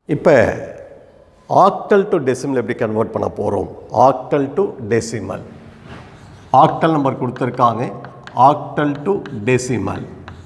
இப்போ octal to decimal எப்படி convert பண்ண போகிறோம் octal to decimal octal number கொடுத்துருக்காங்க octal to decimal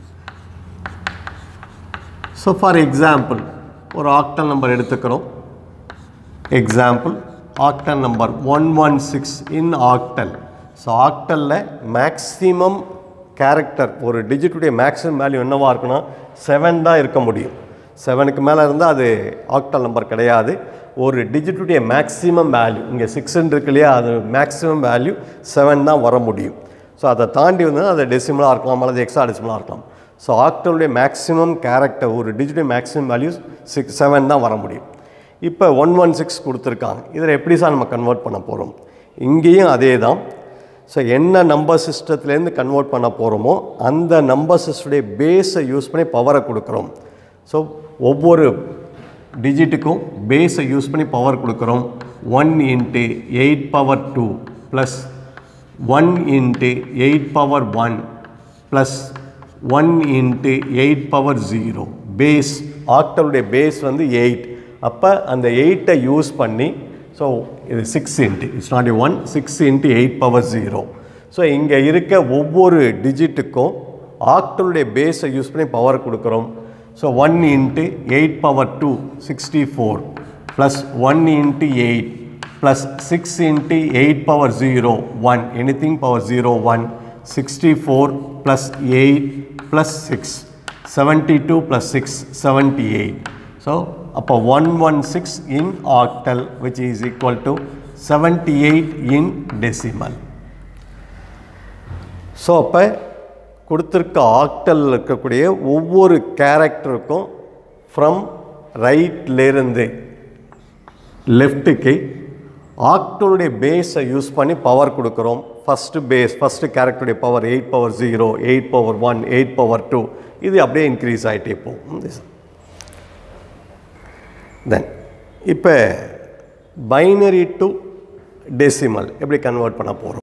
so for example ஒரு ஆக்டல் நம்பர் எடுத்துக்கிறோம் example octal number one one six in octal so ஆக்டலில் maximum character ஒரு டிஜிட்டுடைய மேக்ஸிமம் வேல்யூ என்னவாக இருக்குன்னா செவன் தான் இருக்க முடியும் செவனுக்கு மேலே இருந்தால் அது ஆக்டல் நம்பர் கிடையாது ஒரு டிஜிட்டுடைய மேக்ஸிமம் வேல்யூ இங்கே சிக்ஸ்ன்னு இருக்கு இல்லையா அது மேக்ஸிமம் வேல்யூ செவன் தான் வர முடியும் ஸோ அதை தாண்டி வந்து அது டெசிமலாக இருக்கலாம் அல்லது எக்ஸா டெசிமலாக இருக்கலாம் ஸோ ஆக்டலுடைய மேக்ஸிமம் கேரக்டர் ஒரு டிஜிட்டுடைய மேக்ஸிமம் வேல்யூ சிக்ஸ் செவன் தான் வர முடியும் இப்போ ஒன் ஒன் சிக்ஸ் கொடுத்துருக்காங்க இதில் எப்படி சார் நம்ம கன்வெர்ட் பண்ண போகிறோம் இங்கேயும் அதே தான் ஸோ என்ன நம்பர் சிஸ்டத்துலேருந்து கன்வெர்ட் பண்ண போகிறோமோ அந்த நம்பர் சிஸ்டத்துடைய பேஸை யூஸ் பண்ணி பவரை கொடுக்குறோம் ஸோ ஒவ்வொரு டிஜிட்டுக்கும் பேஸை யூஸ் பண்ணி பவர் கொடுக்குறோம் one into eight power two plus one into eight power one plus one into eight power zero base ஆக்டருடைய பேஸ் வந்து எயிட் அப்போ அந்த எயிட்டை யூஸ் பண்ணி ஸோ இது six into it's not one six into eight power zero so இங்கே இருக்க ஒவ்வொரு டிஜிட்டுக்கும் ஆக்டருடைய பேஸை யூஸ் பண்ணி பவர் கொடுக்குறோம் so one into eight power two sixty four plus one into eight plus six into eight power zero one anything power zero one sixty four plus eight plus six seventy two plus six seventy eight so அப்போ one one six in octal which is equal to seventy eight in decimal so அப்போ கொடுத்துருக்க octal இருக்கக்கூடிய ஒவ்வொரு கேரக்டருக்கும் from ரைட்லேருந்து லெஃப்ட்டுக்கு ஆக்டலுடைய பேஸை use பண்ணி power கொடுக்குறோம் first base first கேரக்டருடைய power eight power zero eight power one eight power two இது அப்படியே இன்க்ரீஸ் ஆகிட்டே போகும் தென் இப்போ பைனரி டு டெசிமல் எப்படி கன்வெர்ட் பண்ண போகிறோம்